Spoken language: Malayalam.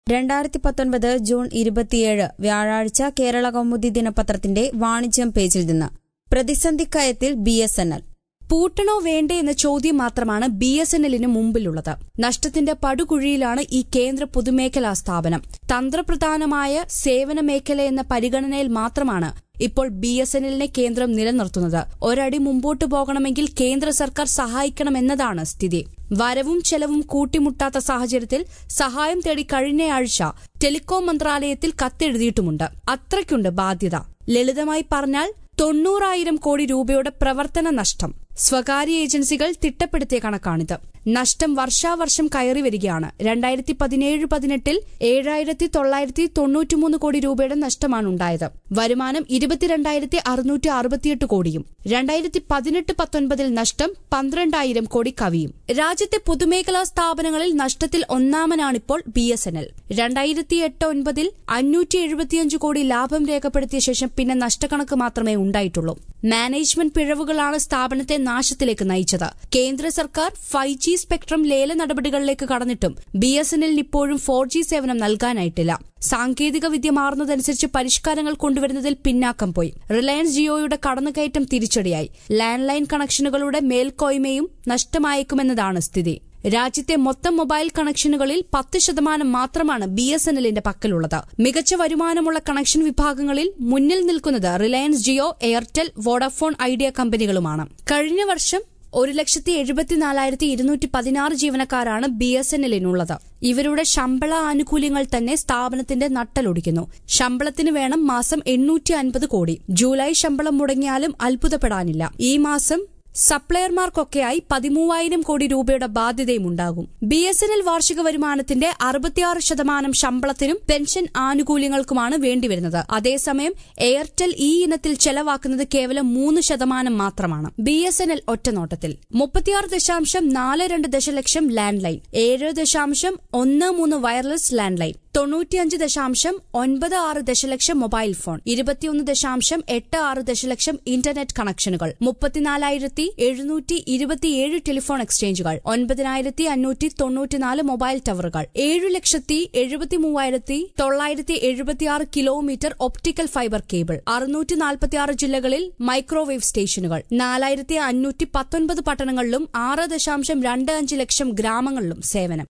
രണ്ടായിരത്തി പത്തൊൻപത് ജൂൺ ഇരുപത്തിയേഴ് വ്യാഴാഴ്ച കേരള കൗമുദി ദിനപത്രത്തിന്റെ വാണിജ്യം പേജിൽ നിന്ന് പ്രതിസന്ധിക്കയത്തിൽ ബി എസ് എൻ എൽ പൂട്ടണോ വേണ്ടേ എന്ന ചോദ്യം മാത്രമാണ് ബി എസ് എൻ എല്ലിന് മുമ്പിലുള്ളത് നഷ്ടത്തിന്റെ പടുകുഴിയിലാണ് ഈ കേന്ദ്ര പൊതുമേഖലാ സ്ഥാപനം തന്ത്രപ്രധാനമായ സേവന മേഖല എന്ന പരിഗണനയിൽ മാത്രമാണ് ഇപ്പോൾ ബി എസ് എൻ എല്ലിനെ കേന്ദ്രം നിലനിർത്തുന്നത് ഒരടി മുമ്പോട്ട് പോകണമെങ്കിൽ കേന്ദ്ര സർക്കാർ സഹായിക്കണമെന്നതാണ് സ്ഥിതി വരവും ചെലവും കൂട്ടിമുട്ടാത്ത സാഹചര്യത്തിൽ സഹായം തേടി കഴിഞ്ഞയാഴ്ച ടെലികോം മന്ത്രാലയത്തിൽ കത്തെഴുതിയിട്ടുമുണ്ട് അത്രയ്ക്കുണ്ട് ബാധ്യത ലളിതമായി പറഞ്ഞാൽ തൊണ്ണൂറായിരം കോടി രൂപയുടെ പ്രവർത്തന നഷ്ടം സ്വകാര്യ ഏജൻസികൾ തിട്ടപ്പെടുത്തിയ കണക്കാണിത് നഷ്ടം വർഷാവർഷം കയറി വരികയാണ് രണ്ടായിരത്തി പതിനേഴ് പതിനെട്ടിൽ ഏഴായിരത്തി തൊള്ളായിരത്തി തൊണ്ണൂറ്റിമൂന്ന് കോടി രൂപയുടെ നഷ്ടമാണ് ഉണ്ടായത് വരുമാനം ഇരുപത്തിരണ്ടായിരത്തി അറുന്നൂറ്റി അറുപത്തിയെട്ട് കോടിയും രണ്ടായിരത്തി പതിനെട്ട് പത്തൊൻപതിൽ നഷ്ടം പന്ത്രണ്ടായിരം കോടി കവിയും രാജ്യത്തെ പൊതുമേഖലാ സ്ഥാപനങ്ങളിൽ നഷ്ടത്തിൽ ഒന്നാമനാണിപ്പോൾ ബി എസ് എൻ എൽ രണ്ടായിരത്തി എട്ട് ഒൻപതിൽ അഞ്ഞൂറ്റി എഴുപത്തിയഞ്ച് കോടി ലാഭം രേഖപ്പെടുത്തിയ ശേഷം പിന്നെ നഷ്ടക്കണക്ക് മാത്രമേ ഉണ്ടായിട്ടുള്ളൂ മാനേജ്മെന്റ് പിഴവുകളാണ് സ്ഥാപനത്തെ നാശത്തിലേക്ക് നയിച്ചത് കേന്ദ്ര സർക്കാർ ഫൈവ് ജി സ്പെക്ട്രം ലേല നടപടികളിലേക്ക് കടന്നിട്ടും ബി എസ് എൻ എല്ലിന് ഇപ്പോഴും ഫോർ ജി സേവനം നൽകാനായിട്ടില്ല സാങ്കേതിക വിദ്യ മാറുന്നതനുസരിച്ച് പരിഷ്കാരങ്ങൾ കൊണ്ടുവരുന്നതിൽ പിന്നാക്കം പോയി റിലയൻസ് ജിയോയുടെ കടന്നുകയറ്റം തിരിച്ചടിയായി ലാൻഡ് ലൈൻ കണക്ഷനുകളുടെ മേൽക്കോയ്മയും നഷ്ടമായേക്കുമെന്നതാണ് സ്ഥിതി രാജ്യത്തെ മൊത്തം മൊബൈൽ കണക്ഷനുകളിൽ പത്ത് ശതമാനം മാത്രമാണ് ബി എസ് എൻ എല്ലിന്റെ പക്കലുള്ളത് മികച്ച വരുമാനമുള്ള കണക്ഷൻ വിഭാഗങ്ങളിൽ മുന്നിൽ നിൽക്കുന്നത് Reliance Jio Airtel Vodafone Idea കമ്പനികളുമാണ് കഴിഞ്ഞ വർഷം ഒരു ലക്ഷത്തി എഴുപത്തിനാലായിരത്തി ഇരുന്നൂറ്റി പതിനാറ് ജീവനക്കാരാണ് ബി എസ് എൻ എല്ലിനുള്ളത് ഇവരുടെ ശമ്പള ആനുകൂല്യങ്ങൾ തന്നെ സ്ഥാപനത്തിന്റെ നട്ടലൊടിക്കുന്നു ശമ്പളത്തിന് വേണം മാസം എണ്ണൂറ്റി അൻപത് കോടി ജൂലൈ ശമ്പളം മുടങ്ങിയാലും അത്ഭുതപ്പെടാനില്ല ഈ മാസം സപ്ലയർമാർക്കൊക്കെയായി പതിമൂവായിരം കോടി രൂപയുടെ ബാധ്യതയും ഉണ്ടാകും ബി എസ് എൻ എൽ വാർഷിക വരുമാനത്തിന്റെ അറുപത്തിയാറ് ശതമാനം ശമ്പളത്തിനും പെൻഷൻ ആനുകൂല്യങ്ങൾക്കുമാണ് വേണ്ടിവരുന്നത് അതേസമയം എയർടെൽ ഈ ഇനത്തിൽ ചെലവാക്കുന്നത് കേവലം മൂന്ന് ശതമാനം മാത്രമാണ് ബി എസ് എൻ എൽ ഒറ്റനോട്ടത്തിൽ മുപ്പത്തിയാറ് ദശാംശം നാല് രണ്ട് ദശലക്ഷം ലാൻഡ് ലൈൻ ഏഴ് ദശാംശം ഒന്ന് മൂന്ന് വയർലെസ് ലാൻഡ് ലൈൻ തൊണ്ണൂറ്റിയഞ്ച് ദശാംശം ഒൻപത് ആറ് ദശലക്ഷം മൊബൈൽ ഫോൺ ഇരുപത്തിയൊന്ന് ദശാംശം എട്ട് ആറ് ദശലക്ഷം ഇന്റർനെറ്റ് കണക്ഷനുകൾ മുപ്പത്തിനാലായിരത്തി എഴുന്നൂറ്റി ഇരുപത്തിയേഴ് ടെലിഫോൺ എക്സ്ചേഞ്ചുകൾ ഒൻപതിനായിരത്തി അഞ്ഞൂറ്റി തൊണ്ണൂറ്റിനാല് മൊബൈൽ ടവറുകൾ ഏഴു ലക്ഷത്തി എഴുപത്തി മൂവായിരത്തി തൊള്ളായിരത്തി എഴുപത്തിയാറ് കിലോമീറ്റർ ഒപ്റ്റിക്കൽ ഫൈബർ കേബിൾ അറുന്നൂറ്റി നാൽപ്പത്തിയാറ് ജില്ലകളിൽ മൈക്രോവേവ് സ്റ്റേഷനുകൾ നാലായിരത്തി അഞ്ഞൂറ്റി പത്തൊൻപത് പട്ടണങ്ങളിലും ആറ് ദശാംശം രണ്ട് അഞ്ച് ലക്ഷം ഗ്രാമങ്ങളിലും സേവനം